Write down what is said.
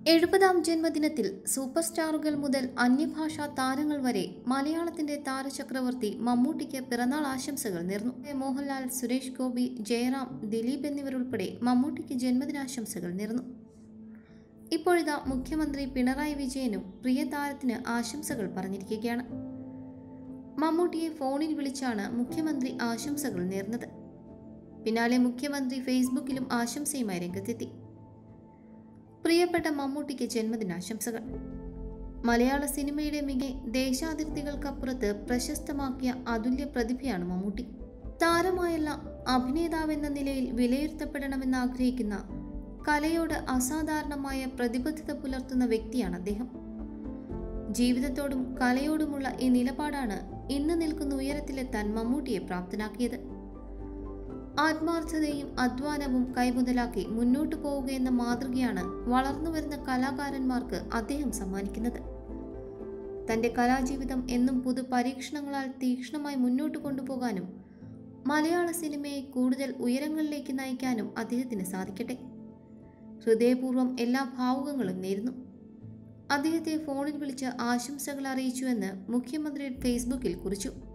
എഴുപതാം ജന്മദിനത്തിൽ സൂപ്പർ സ്റ്റാറുകൾ മുതൽ അന്യഭാഷാ താരങ്ങൾ വരെ മലയാളത്തിന്റെ താരചക്രവർത്തി മമ്മൂട്ടിക്ക് പിറന്നാൾ ആശംസകൾ നേർന്നു മോഹൻലാൽ സുരേഷ് ഗോപി ജയറാം ദിലീപ് എന്നിവരുൾപ്പെടെ മമ്മൂട്ടിക്ക് ജന്മദിനാശംസകൾ നേർന്നു ഇപ്പോഴിതാ മുഖ്യമന്ത്രി പിണറായി വിജയനും പ്രിയ താരത്തിന് ആശംസകൾ പറഞ്ഞിരിക്കുകയാണ് മമ്മൂട്ടിയെ ഫോണിൽ വിളിച്ചാണ് മുഖ്യമന്ത്രി ആശംസകൾ നേർന്നത് പിന്നാലെ മുഖ്യമന്ത്രി ഫേസ്ബുക്കിലും ആശംസയുമായി രംഗത്തെത്തി പ്രിയപ്പെട്ട മമ്മൂട്ടിക്ക് ജന്മദിനാശംസകൾ മലയാള സിനിമയുടെ മിക ദേശാതിർത്തികൾക്കപ്പുറത്ത് പ്രശസ്തമാക്കിയ അതുല്യ പ്രതിഭയാണ് മമ്മൂട്ടി താരമായല്ല അഭിനേതാവെന്ന നിലയിൽ വിലയിരുത്തപ്പെടണമെന്ന് ആഗ്രഹിക്കുന്ന കലയോട് അസാധാരണമായ പ്രതിബദ്ധത പുലർത്തുന്ന വ്യക്തിയാണ് അദ്ദേഹം ജീവിതത്തോടും കലയോടുമുള്ള ഈ നിലപാടാണ് ഇന്ന് നിൽക്കുന്ന ഉയരത്തിലെത്താൻ മമ്മൂട്ടിയെ പ്രാപ്തനാക്കിയത് ആത്മാർത്ഥതയും അധ്വാനവും കൈമുതലാക്കി മുന്നോട്ടു പോവുകയെന്ന മാതൃകയാണ് വളർന്നുവരുന്ന കലാകാരന്മാർക്ക് അദ്ദേഹം സമ്മാനിക്കുന്നത് തന്റെ കലാജീവിതം എന്നും പുതു പരീക്ഷണങ്ങളാൽ തീക്ഷ്ണമായി മുന്നോട്ട് കൊണ്ടുപോകാനും മലയാള സിനിമയെ കൂടുതൽ ഉയരങ്ങളിലേക്ക് നയിക്കാനും അദ്ദേഹത്തിന് സാധിക്കട്ടെ ഹൃദയപൂർവ്വം എല്ലാ ഭാവുകങ്ങളും നേരുന്നു അദ്ദേഹത്തെ ഫോണിൽ വിളിച്ച് ആശംസകൾ അറിയിച്ചുവെന്ന് മുഖ്യമന്ത്രി ഫേസ്ബുക്കിൽ കുറിച്ചു